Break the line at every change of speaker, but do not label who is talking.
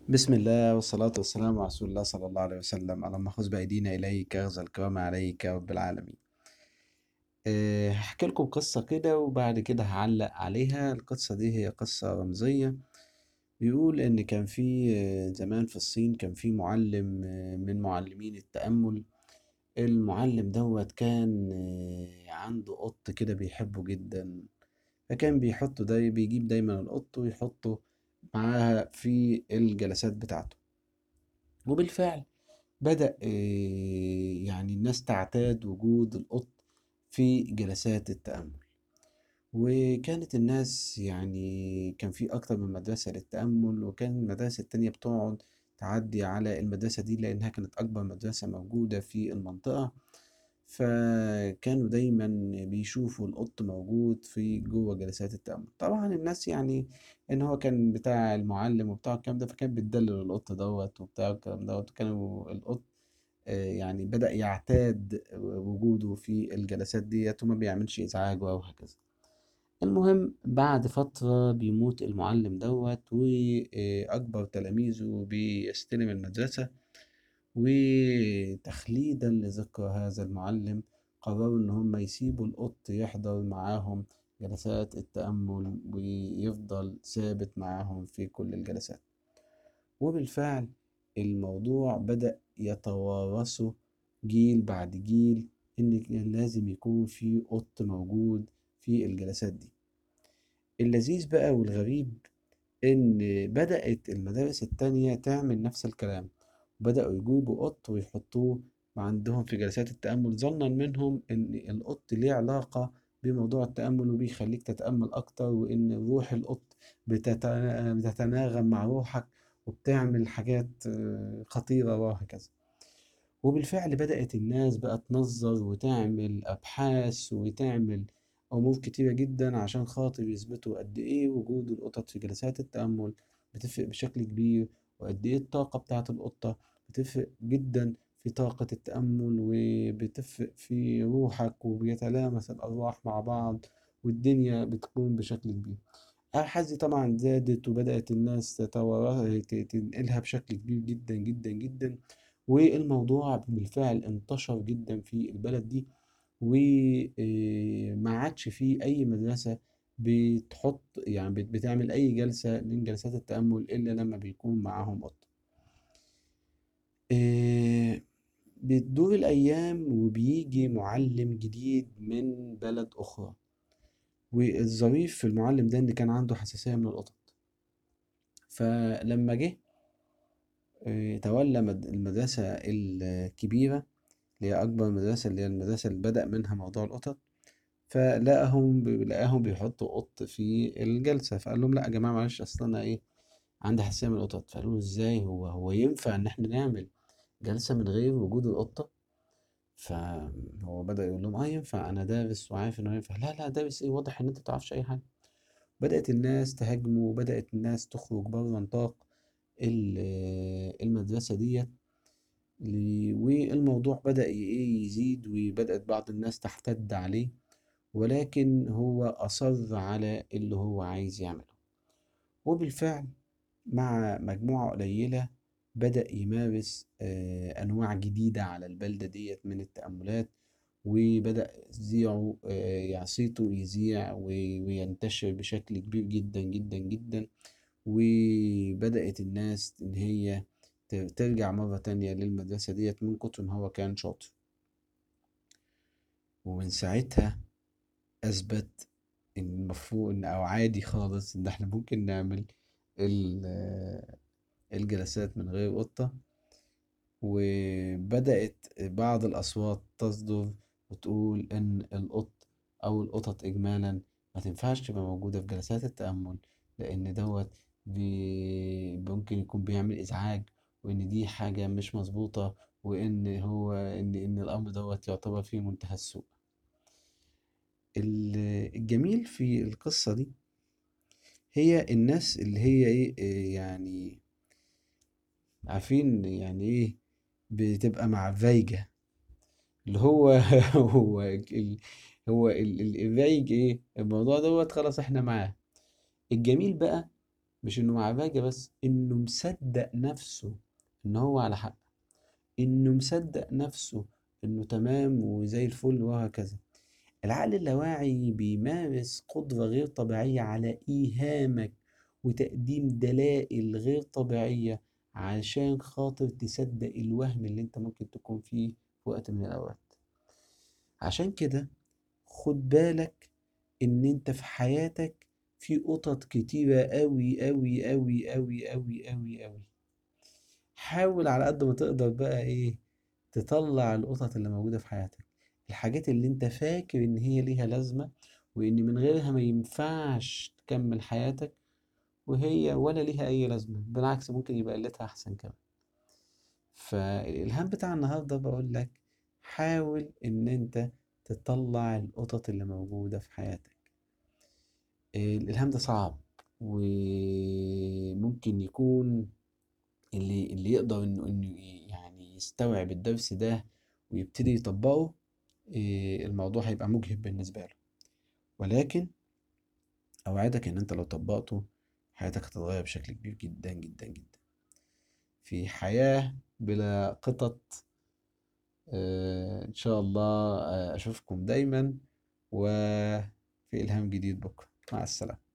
بسم الله والصلاة والسلام على رسول الله صلى الله عليه وسلم اللهم خذ بأيدينا إليك أخذ الكرام عليك يا رب العالمين أه هحكي لكم قصة كده وبعد كده هعلق عليها القصة دي هي قصة رمزية بيقول إن كان في آه، زمان في الصين كان في معلم آه، من معلمين التأمل المعلم دوت كان آه، عنده قط كده بيحبه جدا فكان بيحطه داي بيجيب دايما القط ويحطه معاها في الجلسات بتاعته وبالفعل بدأ آه، يعني الناس تعتاد وجود القط في جلسات التأمل وكانت الناس يعني كان في أكتر من مدرسة للتأمل وكان المدارس التانية بتقعد تعدي على المدرسة دي لأنها كانت أكبر مدرسة موجودة في المنطقة فكانوا دايما بيشوفوا القط موجود في جوه جلسات التأمل طبعا الناس يعني ان هو كان بتاع المعلم وبتاع الكلام ده فكان بتدلل القط دوت وبتاع الكلام دوت وكانوا القط آه، يعني بدأ يعتاد وجوده في الجلسات ديت وما بيعملش إزعاج وهكذا المهم بعد فترة بيموت المعلم دوت وأكبر تلاميذه بيستلم المدرسة وتخليدا لذكرى هذا المعلم قرروا إن هم يسيبوا القط يحضر معاهم جلسات التأمل ويفضل ثابت معاهم في كل الجلسات وبالفعل الموضوع بدأ يتوارثه جيل بعد جيل إن كان لازم يكون في قط موجود في الجلسات دي اللذيذ بقى والغريب إن بدأت المدارس التانية تعمل نفس الكلام بدأوا يجيبوا قط ويحطوه عندهم في جلسات التأمل ظنا منهم إن القط ليه علاقة بموضوع التأمل وبيخليك تتأمل أكتر وإن روح القط بتت- بتتناغم مع روحك وبتعمل حاجات آه، خطيرة وهكذا وبالفعل بدأت الناس بقى تنظر وتعمل أبحاث وتعمل أمور كتيرة جدا عشان خاطر يثبتوا قد إيه وجود القطط في جلسات التأمل بتفرق بشكل كبير وقد إيه الطاقة بتاعة القطة بتفرق جدا في طاقة التأمل وبتفرق في روحك وبيتلامس الأرواح مع بعض والدنيا بتكون بشكل كبير الأبحاث دي طبعا زادت وبدأت الناس تتوارث ت- تنقلها بشكل كبير جدا جدا جدا والموضوع بالفعل انتشر جدا في البلد دي وما عادش في أي مدرسة بتحط يعني بت- بتعمل أي جلسة من جلسات التأمل إلا لما بيكون معاهم قط آه، بتدور الأيام وبيجي معلم جديد من بلد أخرى والظريف في المعلم ده إن كان عنده حساسية من القطط فلما جه آه، تولى مد- المدرسة الكبيرة اللي هي أكبر مدرسة اللي هي المدرسة اللي بدأ منها موضوع القطط فلقاهم لقاهم بيحطوا قط في الجلسة فقال لهم لا يا جماعة معلش أصل أنا إيه عندي حساسية من القطط فقالوا له إزاي هو هو ينفع إن إحنا نعمل جلسة من غير وجود القطة فهو بدأ يقول لهم اه ينفع انا دارس وعارف انه ينفع لا لا دارس ايه واضح ان انت متعرفش اي حاجة بدأت الناس تهاجمه وبدأت الناس تخرج بره نطاق ال- المدرسة ديت ل- والموضوع بدأ ي- ايه يزيد وبدأت بعض الناس تحتد عليه ولكن هو أصر على اللي هو عايز يعمله وبالفعل مع مجموعة قليلة بدأ يمارس آه، أنواع جديدة على البلدة ديت من التأملات وبدأ يذيعه آه، يعني صيته يذيع و- وينتشر بشكل كبير جدا جدا جدا وبدأت الناس إن هي ت- ترجع مرة تانية للمدرسة ديت من كتر ما هو كان شاطر ومن ساعتها أثبت إن المفروض إن أو عادي خالص إن إحنا ممكن نعمل ال- الجلسات من غير قطة وبدأت بعض الأصوات تصدر وتقول إن القط أو القطط إجمالا ما تنفعش تبقى موجودة في جلسات التأمل لأن دوت بي ممكن يكون بيعمل إزعاج وإن دي حاجة مش مظبوطة وإن هو إن إن الأمر دوت يعتبر فيه منتهى السوء ال- الجميل في القصة دي هي الناس اللي هي إيه إيه يعني عارفين يعني إيه بتبقى مع فايجة اللي هو هو ال... هو ال... ال- الرايج ايه الموضوع دوت خلاص احنا معاه الجميل بقى مش إنه مع باجة بس إنه مصدق نفسه إن هو على حق إنه مصدق نفسه إنه تمام وزي الفل وهكذا العقل اللاواعي بيمارس قدرة غير طبيعية على إيهامك وتقديم دلائل غير طبيعية عشان خاطر تصدق الوهم اللي انت ممكن تكون فيه في وقت من الأوقات عشان كده خد بالك إن انت في حياتك في قطط كتيرة أوي أوي أوي أوي أوي أوي أوي حاول على قد ما تقدر بقى إيه تطلع القطط اللي موجودة في حياتك الحاجات اللي انت فاكر إن هي ليها لازمة وإن من غيرها ما ينفعش تكمل حياتك وهي ولا ليها أي لازمة بالعكس ممكن يبقى قلتها أحسن كمان فالإلهام بتاع النهاردة بقول لك حاول إن أنت تطلع القطط اللي موجودة في حياتك الإلهام ده صعب وممكن يكون اللي اللي يقدر إنه إنه يعني يستوعب الدرس ده ويبتدي يطبقه إيه، الموضوع هيبقى مجهد بالنسبة له ولكن أوعدك إن أنت لو طبقته حياتك هتتغير بشكل كبير جدا جدا جدا في حياة بلا قطط آه، إن شاء الله آه، أشوفكم دايما وفي إلهام جديد بكرة مع السلامة